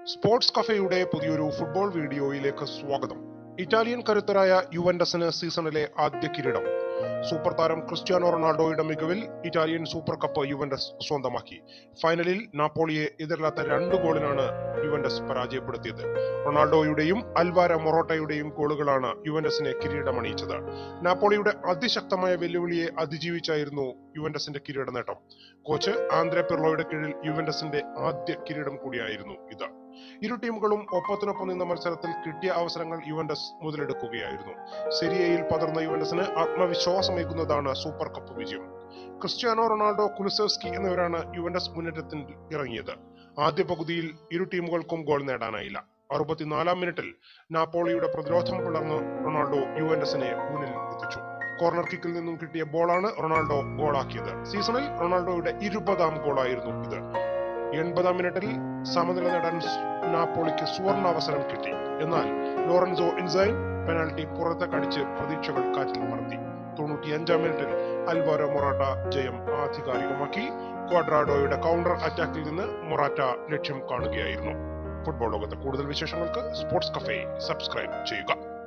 sports കഫേയുടെ പുതിയൊരു football വീഡിയോയിലേക്ക് സ്വാഗതം ഇറ്റാലിയൻ കരുത്തരായ യുവന്റസിന് സീസണിലെ ആദ്യ കിരീടം സൂപ്പർ താരം ക്രിസ്ത്യാനോ റൊണാൾഡോയുടെ മികവിൽ ഇറ്റാലിയൻ സൂപ്പർ കപ്പ് യുവന്റസ് സ്വന്തമാക്കി ഫൈനലിൽ നാപ്പോളിയെ എതിരില്ലാത്ത രണ്ട് ഗോളിനാണ് യുവന്റസ് പരാജയപ്പെടുത്തിയത് റൊണാൾഡോയുടെയും അൽവാര മൊറോട്ടയുടെയും ഗോളുകളാണ് യുവന്റസിനെ കിരീടമണിയിച്ചത് നാപ്പോളിയുടെ അതിശക്തമായ വെല്ലുവിളിയെ അതിജീവിച്ചായിരുന്നു യുവന്റസിന്റെ കിരീട നേട്ടം കോച്ച് ആന്ദ്രെ പിർലോയുടെ കീഴിൽ യുവന്റസിന്റെ ആദ്യ കിരീടം കൂടിയായിരുന്നു ഇത് ഇരു ടീമുകളും ഒപ്പത്തിനൊപ്പം നിന്ന മത്സരത്തിൽ കിട്ടിയ അവസരങ്ങൾ യുവന്റസ് മുതലെടുക്കുകയായിരുന്നു സെരിയയിൽ പതർന്ന യുവന്റസിന് ആത്മവിശ്വാസമേകുന്നതാണ് സൂപ്പർ കപ്പ് വിജയം ക്രിസ്ത്യാനോ റൊണാൾഡോ കുലുസെവ്സ്കി എന്നിവരാണ് യുവന്റസ് മുന്നേറ്റത്തിൽ ഇറങ്ങിയത് ആദ്യ പകുതിയിൽ ഇരു ടീമുകൾക്കും ഗോൾ നേടാനായില്ല അറുപത്തിനാലാം മിനിറ്റിൽ നാപ്പോളിയുടെ പ്രതിരോധം പിളർന്ന് റൊണാൾഡോ യുവന്റസിനെ മുന്നിൽ എത്തിച്ചു കോർണർ കിക്കിൽ നിന്നും കിട്ടിയ ബോളാണ് റൊണാൾഡോ ഗോളാക്കിയത് സീസണിൽ റൊണാൾഡോയുടെ ഇരുപതാം ഗോളായിരുന്നു ഇത് എൺപതാം മിനിറ്റിൽ സമനില നേടാൻ നാപ്പോളിക്ക് സുവർണ അവസരം കിട്ടി എന്നാൽ ലോറൻസോ ഇൻസൈൻ പെനാൽറ്റി പുറത്തെ കടിച്ച് പ്രതീക്ഷകൾ കാറ്റിൽ പറത്തി തൊണ്ണൂറ്റിയഞ്ചാം മിനിറ്റിൽ അൽവാരോ മൊറാട്ട ജയം ആധികാരികമാക്കി ക്വാഡ്രാഡോയുടെ കൗണ്ടർ അറ്റാക്കിൽ നിന്ന് മൊറാറ്റ ലക്ഷ്യം കാണുകയായിരുന്നു ഫുട്ബോൾ ലോകത്തെ കൂടുതൽ വിശേഷങ്ങൾക്ക് സ്പോർട്സ് കഫേ സബ്സ്ക്രൈബ് ചെയ്യുക